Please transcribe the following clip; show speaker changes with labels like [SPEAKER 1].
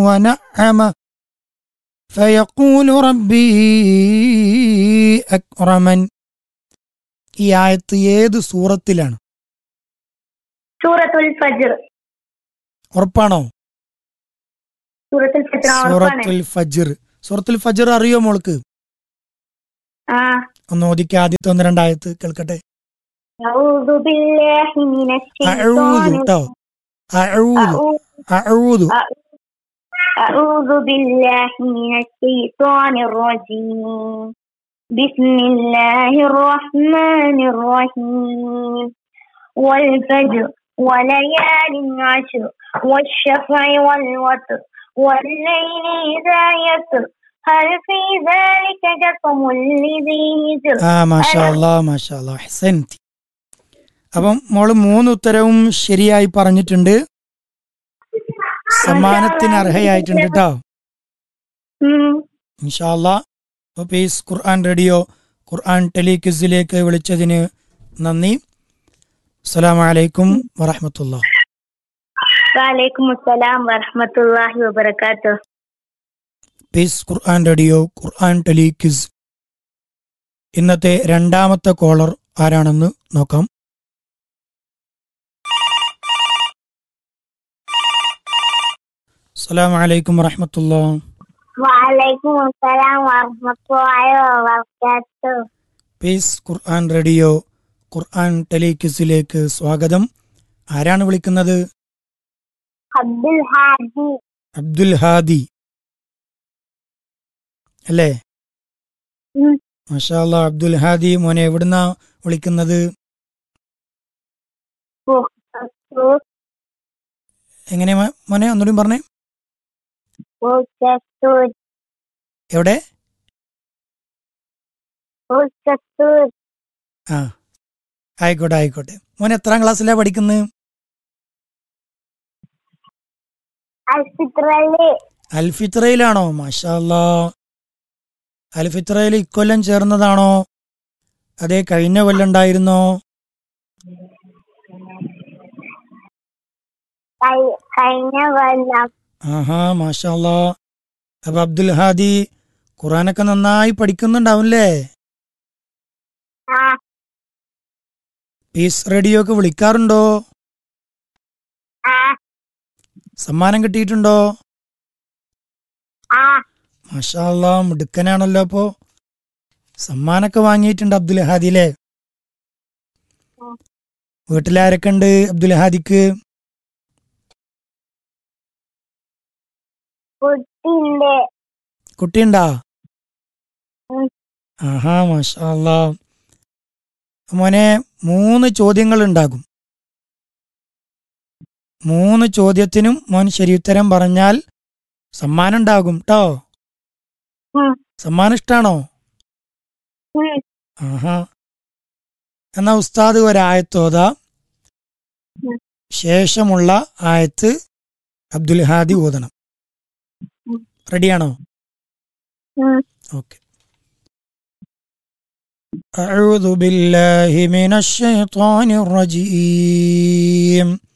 [SPEAKER 1] ونعم فيقول ربي أكرمن ഈ ആയത്ത് ഏത് സൂറത്തിലാണ്
[SPEAKER 2] സൂറത്തുൽ ഫജ്ർ
[SPEAKER 1] ഉറപ്പാണോ
[SPEAKER 2] സൂറത്തുൽ ഫജ്ർ ആ, ഉറപ്പാണ്
[SPEAKER 1] സൂറത്തുൽ ഫജ്ർ സൂറത്തുൽ ഫജ്ർ അറിയോ മോൾക്ക്
[SPEAKER 2] ആ
[SPEAKER 1] ഒന്ന് ഓദിക്ക് ആദ്യത്തെ ഒന്ന് രണ്ടായത്ത് കേൾക്കട്ടെ
[SPEAKER 2] أعوذ بالله من
[SPEAKER 1] അഊദു
[SPEAKER 2] الشيطان
[SPEAKER 1] കേട്ടോ അഊദു
[SPEAKER 2] أعوذ
[SPEAKER 1] അഊദു
[SPEAKER 2] أعوذ بالله من الشيطان الرجيم بسم الله الرحمن الرحيم والفجر وليال عشر والشفع والوتر والليل إذا يسر هل في ذلك قسم لذي هجر
[SPEAKER 1] ആ മാഷാ അല്ലാ മാഷാ അല്ലാ ഹസൻതി അപ്പം മോള് മൂന്ന് ഉത്തരവും ശരിയായി പറഞ്ഞിട്ടുണ്ട് സമ്മാനത്തിന് അർഹയായിട്ടുണ്ട് കേട്ടോ
[SPEAKER 2] ഉം.
[SPEAKER 1] ഇൻഷാല്ലാ അപ്പോൾ പീസ് ഖുർആൻ റേഡിയോ ഖുർആൻ ടെലിക്വിസിലേക്ക് വിളിച്ചതിന് നന്ദി അസ്സലാമു അലൈക്കും വറഹമത്തുള്ള
[SPEAKER 2] വലൈക്കും അസ്സലാം വറഹ്മത്തുള്ളാഹി വബറകാതുഹു
[SPEAKER 1] peace Quran radio Quran telequiz ഇന്നത്തെ രണ്ടാമത്തെ കോളർ ആരാണെന്ന് നോക്കാം അസ്സലാമു അലൈക്കും വറഹമത്തുള്ള
[SPEAKER 2] വലൈക്കും അസ്സലാം വറഹ്മത്തുള്ളാഹി വബറകാതുഹു
[SPEAKER 1] പീസ് ഖുർആൻ റേഡിയോ ഖുർആൻ ടെലിക്വിസിലേക്ക് സ്വാഗതം ആരാണ് വിളിക്കുന്നത്
[SPEAKER 2] അബ്ദുൽ ഹാദി
[SPEAKER 1] അബ്ദുൽ ഹാദി അല്ലേ
[SPEAKER 2] ഉം.
[SPEAKER 1] മാഷാ അല്ലാ അബ്ദുൽ ഹാദി മോനെ എവിടുന്നാ വിളിക്കുന്നത്
[SPEAKER 2] ഉ-
[SPEAKER 1] എങ്ങനെ മോ- മോനെ ഒന്നുകൂടി പറഞ്ഞേ
[SPEAKER 2] ഉച്ചത്തൂർ
[SPEAKER 1] എവിടെ
[SPEAKER 2] ഉച്ചത്തൂർ
[SPEAKER 1] ആ ആയിക്കോട്ടെ ആയിക്കോട്ടെ മോനെ എത്രാം ക്ലാസ്സിലാ പഠിക്കുന്നത്
[SPEAKER 2] അൽഫിത്രല്
[SPEAKER 1] അൽഫിത്രയിലാണോ മാഷാ അല്ലാ അൽഫിത്രയിൽ ഇക്കൊല്ലം ചേർന്നതാണോ അതെ കഴിഞ്ഞ കൊല്ലം ഉണ്ടായിരുന്നോ
[SPEAKER 2] കഴി- കഴിഞ്ഞ കൊല്ലം
[SPEAKER 1] ആഹാ മാഷാ അല്ലാ അപ്പൊ അബ്ദുൽ ഹാദി ഖുറാനൊക്കെ നന്നായി പഠിക്കുന്നുണ്ടാവുംല്ലേ
[SPEAKER 2] ആ
[SPEAKER 1] പീസ് റേഡിയോ ഒക്കെ വിളിക്കാറുണ്ടോ
[SPEAKER 2] ആ
[SPEAKER 1] സമ്മാനം കിട്ടിയിട്ടുണ്ടോ
[SPEAKER 2] ആ
[SPEAKER 1] മാഷാ അല്ലാ മിടുക്കനാണല്ലോ അപ്പോ സമ്മാനൊക്കെ വാങ്ങിയിട്ടുണ്ട് അബ്ദുൽ ഹാദി അല്ലേ
[SPEAKER 2] ഉം.
[SPEAKER 1] വീട്ടിലാരൊക്കെ ഉണ്ട് അബ്ദുൽ ഹാദിക്ക്
[SPEAKER 2] കുട്ടിന്റെ
[SPEAKER 1] കുട്ടിയുണ്ടാ
[SPEAKER 2] ഉം.
[SPEAKER 1] ആഹാ മാഷാ അല്ലാ മോനെ മൂന്ന് ചോദ്യങ്ങൾ ഉണ്ടാകും മൂന്ന് ചോദ്യത്തിനും മോൻ ശരിയുത്തരം പറഞ്ഞാൽ സമ്മാനം ഉണ്ടാകും കേട്ടോ
[SPEAKER 2] ഉം.
[SPEAKER 1] സമ്മാനം ഇഷ്ടാണോ
[SPEAKER 2] ഉം.
[SPEAKER 1] ആഹാ എന്നാ ഉസ്താദ് ഒരായത്തോതാ
[SPEAKER 2] ഉം.
[SPEAKER 1] ശേഷമുള്ള ആയത്ത് അബ്ദുൽ ഹാദി ഓതണം
[SPEAKER 2] ഉം.
[SPEAKER 1] റെഡിയാണോ
[SPEAKER 2] ഉം.
[SPEAKER 1] ഓക്കെ أعوذ بالله من الشيطان الرجيم